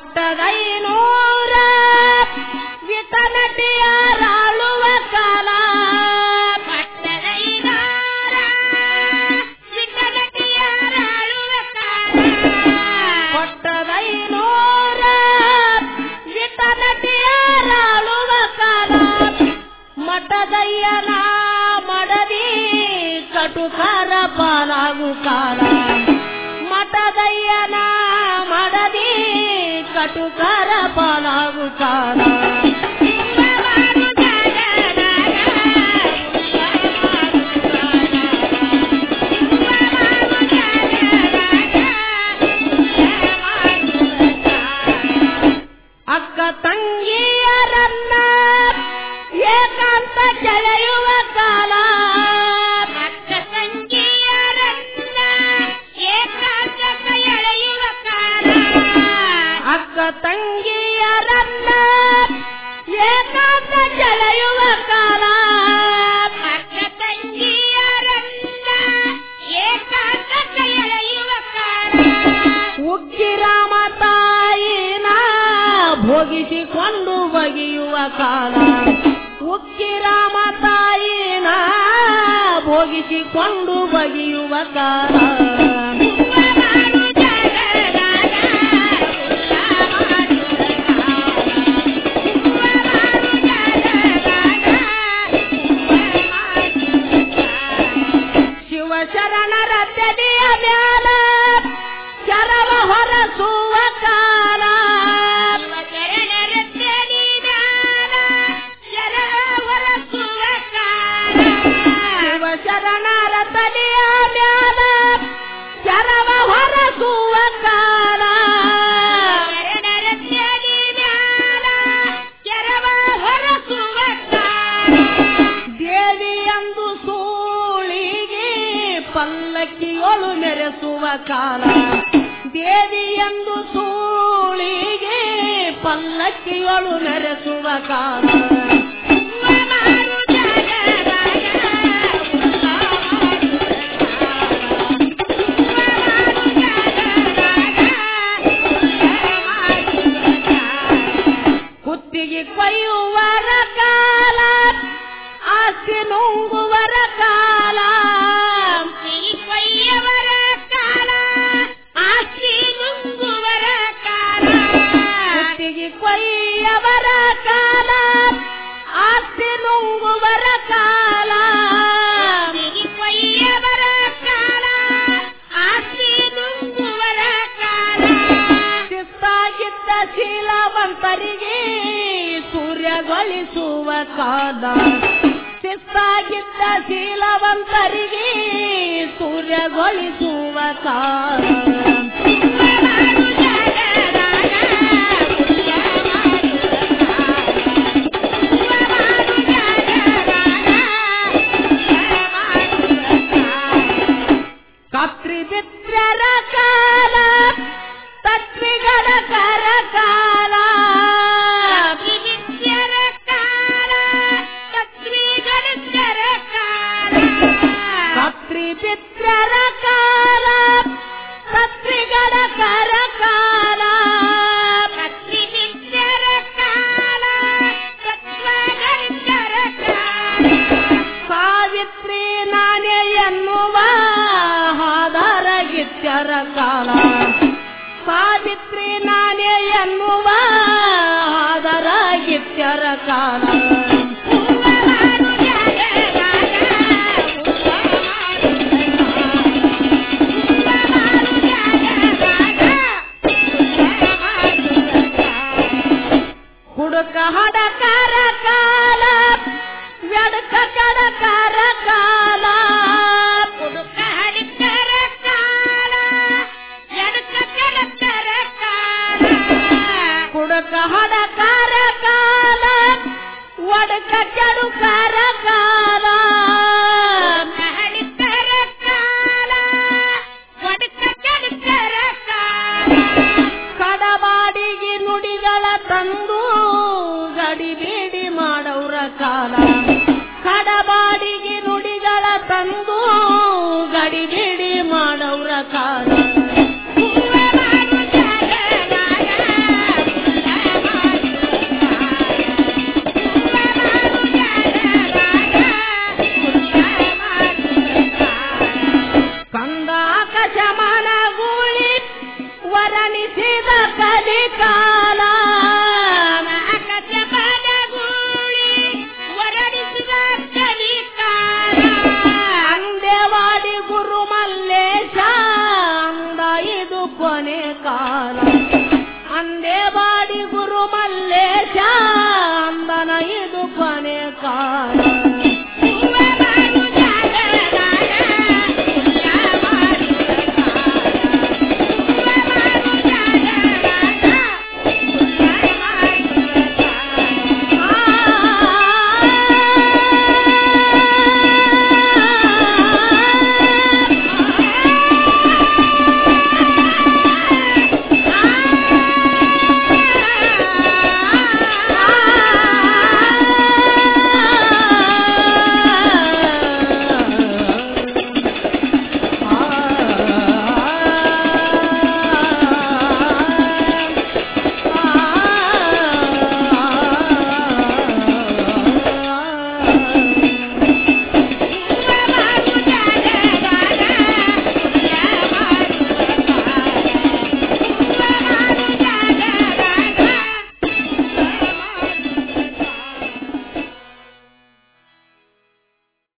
ಕೊಟ್ಟದೈನೂರ ವಿತನಟಿಯರಾಳುವ ಕಾಲ ಕೊಟ್ಟದೈನೂರ ವಿತನಟಿಯರಾಳುವ ಕಾಲ ಮಠದಯ್ಯನ ಮಡದಿ ಕಟುಕರ ಪಾಲಾಗು ಕಾಲ ಮಠದಯ್ಯನ ಮಡದಿ ಕಟುಕರ ಪಾಲಾಗು ಕಾಲ ಅಕ್ಕ ತಂಗಿಯರನ್ನ ಏಕಾಂತ ಕೆಳೆಯುವ ಕಾಲ ಅಕ್ಕ ತಂಗಿಯರನ್ನ ಏಕಾಂತ ಎಳೆಯುವ ಕಾಲ ಅಕ್ಕ ತಂಗಿಯರನ್ನ ಏಕಾಂತ ಕೆಳೆಯುವ ಕಾಲ ಅಕ್ಕ ತಂಗಿಯರನ್ನ ಏಕಾಂತ ಎಳೆಯುವ ಕಾಲ ಉಗ್ಗಿರಾಮ ತಾಯಿನ ಭೋಗಿಸಿಕೊಂಡು ಬಗೆಯುವ ಕಾಲ ಉಕ್ಕಿರಾಮ ತಾಯಿನ ಭೋಗಿಸಿಕೊಂಡು ಬಗೆಯುವ ಕಾಲ ಕುಂಭಮಾಡು ಜಗದಾಗ ಕುಲ್ಲ ಮಾಡುವ ಕಾಲ. ಕುಂಭಮಾಡು ಜಗದಾಗ ಕುಲ್ಲ ಮಾಡುವ ಕಾಲ. ಶಿವಶರಣರ ತೆನೆಯ ಮ್ಯಾಲ ಚರವ ಹೊರಸುವ ಕಾಲ ಶಿವಚರಣರ ತೆಲಿದಾನ ಜರ ಹೊರಸುವ ಕಾಲ. ಶಿವಶರಣರ ತಲೆಯ ಮ್ಯಾಲ ಚರವ ಹೊರಸುವ ಕಾಲ ಶರಣರ ತೆಲಿದಾನ ಜರವ ಹೊರಸುವ ಕಾಲ. ದೇವಿಯಂದು ಸೂಳಿಗೆ ಪಲ್ಲಕ್ಕಿಯೊಳು ಮೆರೆಸುವ ಕಾಲ ದೇವಿಯಂದು ಸೂಳಿಗೆ ಪಲ್ಲಕ್ಕಿಯೊಳು ಮೆರೆಸುವ ಕಾಲ ಕುಂಭಮಾಡು ಜಗದಾಗ ಕುಲ್ಲ ಮಾಡುವ ಕಾಲ. ಕುಂಭಮಾಡು ಜಗದಾಗ ಕುಲ್ಲ ಮಾಡುವ ಕಾಲ. ಕುತ್ತಿಗೆ ಕೊಯ್ಯುವರ ಕಾಲ ಆಸ್ತಿ ನುಂಗುವರ ಕಾಲ ಈ ಕೊಯ್ಯವರ ಕಾಲ ಆಸ್ತಿ ನುಂಗುವರ ಕಾಲ ಕುತ್ತಿಗೆ ಕೊಯ್ಯವರ ಕಾಲ ಆಸ್ತಿ ನುಂಗುವರ ಕಾಲ ಈ ಕೊಯ್ಯವರ ಕಾಲ ಆಸ್ತಿ ನುಂಗುವರ ಕಾಲ ಶಿಸ್ತಾಗಿದ್ದ ಶೀಲವಂತರಿಗೆ ಸೂರ್ಯಗೊಳಿಸುವ ಕಾಲ ಶಿಸ್ತಾಗಿದ್ದ ಶೀಲವಂತರಿಗೆ ಸೂರ್ಯಗೊಳಿಸುವ ಕಾಲ ಕುಂಭಮಾಡು ಜಗದಾಗ ಕುಲ್ಲ ಮಾಡುವ ಕಾಲ. ಕುಂಭಮಾಡು ಜಗದಾಗ ಕುಲ್ಲ ಮಾಡುವ ಕಾಲ. ಕತ್ರಿ ಬಿತ್ರರ ಕಾಲ ತತ್ವಿಗಳ ಕರ ಕಾಲ ವಿದ್ಯರ ಕಾಲ ತತ್ವಿಗಳಿದ್ದರ ಕಾಲ ಕತ್ರಿ ಬಿತ್ರರ ಕಾಲ ತತ್ವಿಗಳ ಕರ ಕಾಲ ವಿದ್ಯರ ಕಾಲ ತತ್ವಗಳಿದ್ದರ ಕಾಲ ಸಾವಿತ್ರಿ ನಾನೇ ಎನ್ನುವ ಹಾದರಗಿತ್ಯರ ಕಾಲ ಸಾವಿತ್ರಿ ನಾನೇ ಎನ್ನುವ ಹಾದರಗಿತ್ಯರ ಕಾಲ ಕುಂಭಮಾಡು ಜಗದಾಗ ಕುಲ್ಲ ಮಾಡುವ ಕಾಲ. ಕುಂಭಮಾಡು ಜಗದಾಗ ಕುಲ್ಲ ಮಾಡುವ ಕಾಲ. ಹುಡುಕ ಹಡಕರ ಕಾಲ ವ್ಯಡಕ ಕಡಕರ ಕಾಲ ಹುಡುಕ ಹಡಿತರ ಕಾಲ ಎಡಕ ಕೆಳಕರ ಕಾಲ ಕುಡುಕ ಹಡಕರ ಕಾಲ ಒಡಕ ಕೆಡುಕರ ಕಾಲ ಹಡಿತರ ಕಾಲ ಒಡಕ ಕೆಳಕರ ಕಾಲ ಕಡಬಾಡಿಗೆ ನುಡಿಗಳ ತಂದು ಗಡಿಬೇಡಿ ಮಾಡವ್ರ ಕಾಲ